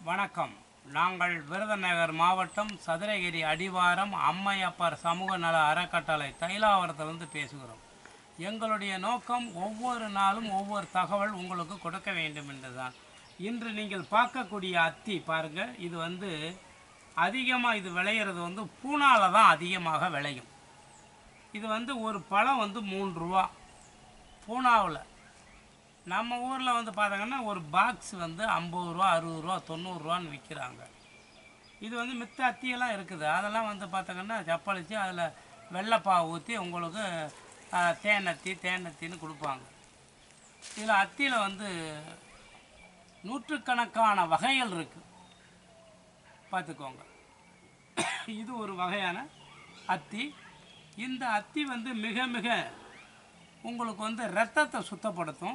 வணக்கம் நாங்கள் விருதுநகர் மாவட்டம் சதுரகிரி அடிவாரம் அம்மையப்பர் சமூக நல அறக்கட்டளை தைலாவரத்திலிருந்து பேசுகிறோம் எங்களுடைய நோக்கம் ஒவ்வொரு நாளும் ஒவ்வொரு தகவல் உங்களுக்கு கொடுக்க வேண்டும் என்றுதான் இன்று நீங்கள் பார்க்கக்கூடிய அத்தி பாருங்க இது வந்து அதிகமாக இது விளையிறது வந்து பூனால தான் அதிகமாக விளையும் இது வந்து ஒரு பழம் வந்து மூன்று ரூபா பூனாவில் நம்ம ஊரில் வந்து பார்த்தாங்கன்னா ஒரு பாக்ஸ் வந்து ஐம்பது ரூபா அறுபது ரூபா தொண்ணூறுரூவான்னு விற்கிறாங்க இது வந்து மித்த அத்தியெல்லாம் இருக்குது அதெல்லாம் வந்து பார்த்தாங்கன்னா சப்பளிச்சு அதில் வெள்ளைப்பாவு ஊற்றி உங்களுக்கு ஆ, தேனத்தி தேனத்தின்னு கொடுப்பாங்க இதில் அத்தியில் வந்து நூற்றுக்கணக்கான வகைகள் இருக்குது பார்த்துக்கோங்க இது ஒரு வகையான அத்தி இந்த அத்தி வந்து மிக மிக உங்களுக்கு வந்து ரத்தத்தை சுத்தப்படுத்தும்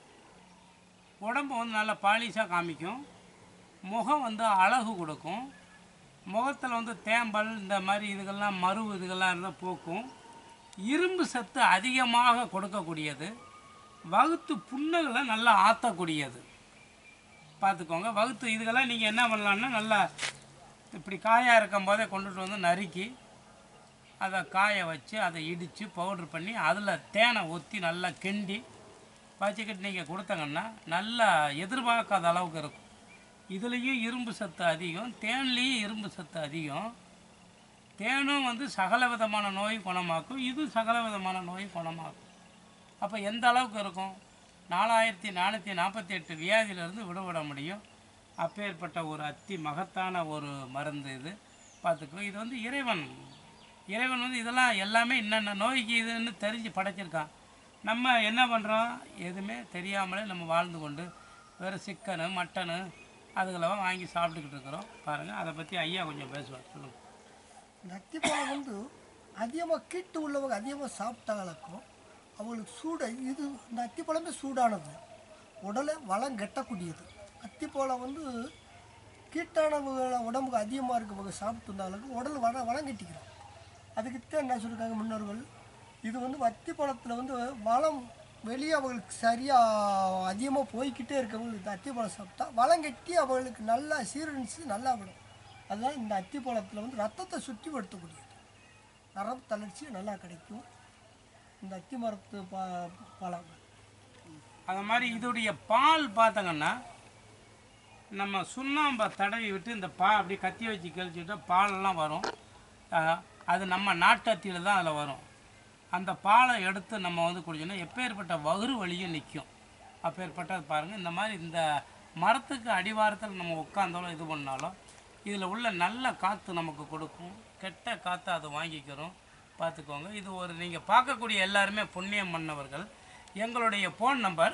உடம்பு வந்து நல்லா பாலிஷாக காமிக்கும் முகம் வந்து அழகு கொடுக்கும் முகத்தில் வந்து தேம்பல் இந்த மாதிரி இதுகள்லாம் மறு இதுகள்லாம் இருந்தால் போக்கும் இரும்பு சத்து அதிகமாக கொடுக்கக்கூடியது வகுத்து புண்ணுகளை நல்லா ஆற்றக்கூடியது பார்த்துக்கோங்க வகுத்து இதுக்கெல்லாம் நீங்கள் என்ன பண்ணலான்னா நல்லா இப்படி காயாக இருக்கும் போதே கொண்டுட்டு வந்து நறுக்கி அதை காய வச்சு அதை இடித்து பவுட்ரு பண்ணி அதில் தேனை ஊற்றி நல்லா கிண்டி வச்சுக்கிட்டு நீங்கள் கொடுத்தங்கன்னா நல்லா எதிர்பார்க்காத அளவுக்கு இருக்கும் இதுலேயும் இரும்பு சத்து அதிகம் தேன்லேயும் இரும்பு சத்து அதிகம் தேனும் வந்து சகல விதமான நோய் குணமாக்கும் இது சகல விதமான நோய் குணமாக்கும் அப்போ எந்த அளவுக்கு இருக்கும் நாலாயிரத்தி நானூற்றி நாற்பத்தி எட்டு வியாதியிலிருந்து விடுபட முடியும் அப்பேற்பட்ட ஒரு அத்தி மகத்தான ஒரு மருந்து இது பார்த்துக்கோ இது வந்து இறைவன் இறைவன் வந்து இதெல்லாம் எல்லாமே என்னென்ன நோய்க்கு இதுன்னு தெரிஞ்சு படைச்சிருக்கான் நம்ம என்ன பண்ணுறோம் எதுவுமே தெரியாமலே நம்ம வாழ்ந்து கொண்டு வெறும் சிக்கனு மட்டனு அதுகளெல்லாம் வாங்கி சாப்பிட்டுக்கிட்டு இருக்கிறோம் பாருங்கள் அதை பற்றி ஐயா கொஞ்சம் பேசுவார் சொல்லுங்கள் இந்த அத்திப்பழம் வந்து அதிகமாக கீட்டு உள்ளவங்க அதிகமாக சாப்பிட்டாங்களுக்கும் அவங்களுக்கு சூடு இது இந்த அத்திப்பழமே சூடானது உடலை வளம் கெட்டக்கூடியது அத்திப்பழம் வந்து கீட்டானவங்கள உடம்புக்கு அதிகமாக இருக்கவங்க சாப்பிட்டு இருந்தாலும் உடல் வள வளம் கட்டிக்கிறோம் அதுக்குத்தான் என்ன சொல்லியிருக்காங்க முன்னோர்கள் இது வந்து அத்திப்பழத்தில் வந்து வளம் வெளியே அவங்களுக்கு சரியாக அதிகமாக போய்க்கிட்டே இருக்கவங்களுக்கு இந்த அத்திப்பழம் சாப்பிட்டா வளம் கட்டி அவங்களுக்கு நல்லா சீரழிச்சு நல்லா விடும் அதுதான் இந்த அத்திப்பழத்தில் வந்து ரத்தத்தை சுற்றிப்படுத்தக்கூடியது நரம்பு தளர்ச்சி நல்லா கிடைக்கும் இந்த அத்தி மரத்து ப பழம் அது மாதிரி இதோடைய பால் பார்த்தங்கன்னா நம்ம சுண்ணாம்பை தடவி விட்டு இந்த பா அப்படியே கத்தி வச்சு கழிச்சுட்டா பாலெல்லாம் வரும் அஹ், அது நம்ம நாட்டத்தியில் தான் அதில் வரும் அந்த பாலை எடுத்து நம்ம வந்து குடிச்சோன்னா எப்பேற்பட்ட வகுறு வலியும் நிற்கும் அப்பேற்பட்டது பாருங்கள் இந்த மாதிரி இந்த மரத்துக்கு அடிவாரத்தில் நம்ம உட்காந்தாலும் இது பண்ணாலும் இதில் உள்ள நல்ல காற்று நமக்கு கொடுக்கும் கெட்ட காற்றை அது வாங்கிக்கிறோம் பார்த்துக்கோங்க இது ஒரு நீங்கள் பார்க்கக்கூடிய எல்லாருமே புண்ணியம் பண்ணவர்கள் எங்களுடைய ஃபோன் நம்பர்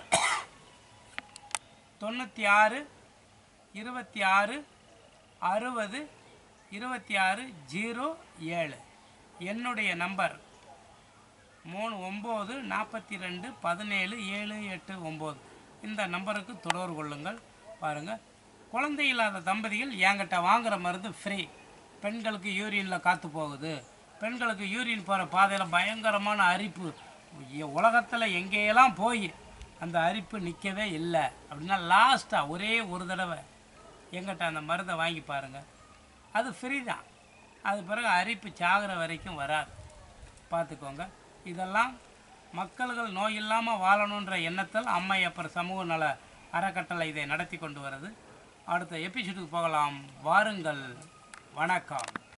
தொண்ணூற்றி ஆறு இருபத்தி ஆறு அறுபது இருபத்தி ஆறு ஜீரோ ஏழு என்னுடைய நம்பர் மூணு ஒம்பது நாற்பத்தி ரெண்டு பதினேழு ஏழு எட்டு ஒம்பது இந்த நம்பருக்கு தொடர்பு கொள்ளுங்கள் பாருங்கள் குழந்தை இல்லாத தம்பதிகள் என்கிட்ட வாங்குற மருந்து ஃப்ரீ பெண்களுக்கு யூரினில் காற்று போகுது பெண்களுக்கு யூரின் போகிற பாதையில் பயங்கரமான அரிப்பு உலகத்தில் எங்கேயெல்லாம் போய் அந்த அரிப்பு நிற்கவே இல்லை அப்படின்னா லாஸ்ட்டாக ஒரே ஒரு தடவை எங்கிட்ட அந்த மருந்தை வாங்கி பாருங்கள் அது ஃப்ரீ தான் அது பிறகு அரிப்பு சாகிற வரைக்கும் வராது பார்த்துக்கோங்க இதெல்லாம் மக்கள்கள் நோய் இல்லாமல் வாழணுன்ற எண்ணத்தில் அம்மையப்பர் சமூக நல அறக்கட்டளை இதை நடத்தி கொண்டு வருது அடுத்த எபிசோடுக்கு போகலாம் வாருங்கள் வணக்கம்